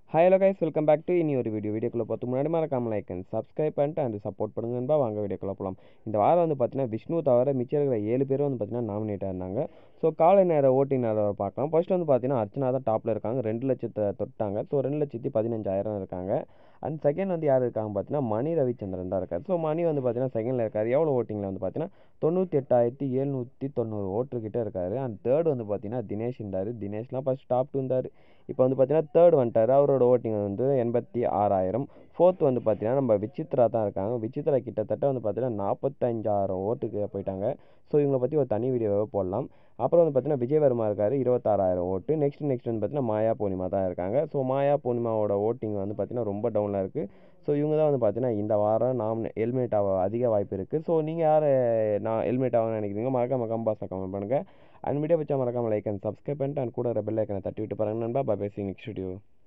hi hello guys welcome back to இனி ஒரு video வீடியோக்குள்ளே பார்த்து முன்னாடி மறக்காம லைக் அண்ட் சப்ஸ்கிரைப் பண்ணிட்டு அண்ட் சப்போர்ட் பண்ணுங்க நண்பா வாங்க வீடியோக்குள்ளே போகலாம் இந்த வாரம் வந்து பார்த்தீங்கன்னா விஷ்ணு தவிர மிச்சம் இருக்கிற ஏழு பேரும் வந்து பார்த்தீங்கன்னா நாமினேட் ஆயிருந்தாங்க ஸோ காலை நேர ஓட்டிங் நேரம் பார்க்கலாம் ஃபர்ஸ்ட் வந்து பார்த்தீங்கன்னா அர்ச்சனா தான் டாப்பில் இருக்காங்க ரெண்டு லட்சத்தை தொட்டாங்க ஸோ ரெண்டு லட்சத்தி பதினஞ்சாயிரம் இருக்காங்க அண்ட் செகண்ட் வந்து யார் இருக்காங்க பார்த்தீங்கன்னா மணி ரவிச்சந்திரன் தான் இருக்கார் ஸோ மணி வந்து பார்த்தீங்கன்னா செகண்டில் இருக்கார் எவ்வளோ ஓட்டிங்கில் வந்து பார்த்தீங்கன்னா தொண்ணூற்றி எட்டாயிரத்தி எழுநூற்றி தொண்ணூறு ஓட்டுக்கிட்ட இருக்காரு அண்ட் தேர்ட் வந்து பார்த்தீங்கன்னா தினேஷ் இருந்தார் தினேஷ்லாம் ஃபஸ்ட் டாப் டூ இருந்தார் இப்போ வந்து பார்த்தீங்கன்னா தேர்ட் வந்துட்டார் அவரோட ஓட்டிங் வந்து எண்பத்தி ஆறாயிரம் ஃபோர்த் வந்து பார்த்தீங்கன்னா நம்ம விசித்ரா தான் இருக்காங்க விசித்ரா கிட்டத்தட்ட வந்து பார்த்தீங்கன்னா நாற்பத்தஞ்சாயிரம் ஓட்டுக்கு போயிட்டாங்க ஸோ இவங்களை பற்றி ஒரு தனி வீடியோவே போடலாம் அப்புறம் வந்து பார்த்தீங்கன்னா விஜயவர்மா இருக்கார் இருபத்தாறாயிரம் ஓட்டு நெக்ஸ்ட் நெக்ஸ்ட் வந்து பார்த்தீங்கன்னா மாயா பூர்ணிமா தான் இருக்காங்க ஸோ மாயா பூர்ணிமாவோட ஓட்டிங் வந்து பார்த்தீங்கன்னா ரொம்ப டவுனில் இருக்குது ஸோ இவங்க தான் வந்து பார்த்தீங்கன்னா இந்த வாரம் நாம் ஹெல்மெட் ஆக அதிக வாய்ப்பு இருக்குது ஸோ நீங்கள் யார் நான் ஹெல்மெட் ஆகணும்னு நினைக்கிறீங்க மறக்காம கம்பாஸை கமெண்ட் பண்ணுங்கள் அண்ட் வீடியோ வச்சா மறக்காம லைக் அண்ட் சப்ஸ்கிரைப் பண்ணிட்டு அண்ட் கூட பெல் ஐக்கனை தட்டி விட்டு பாருங்க நண்பா பை பேசிங் நெக்ஸ்ட் வீடியோ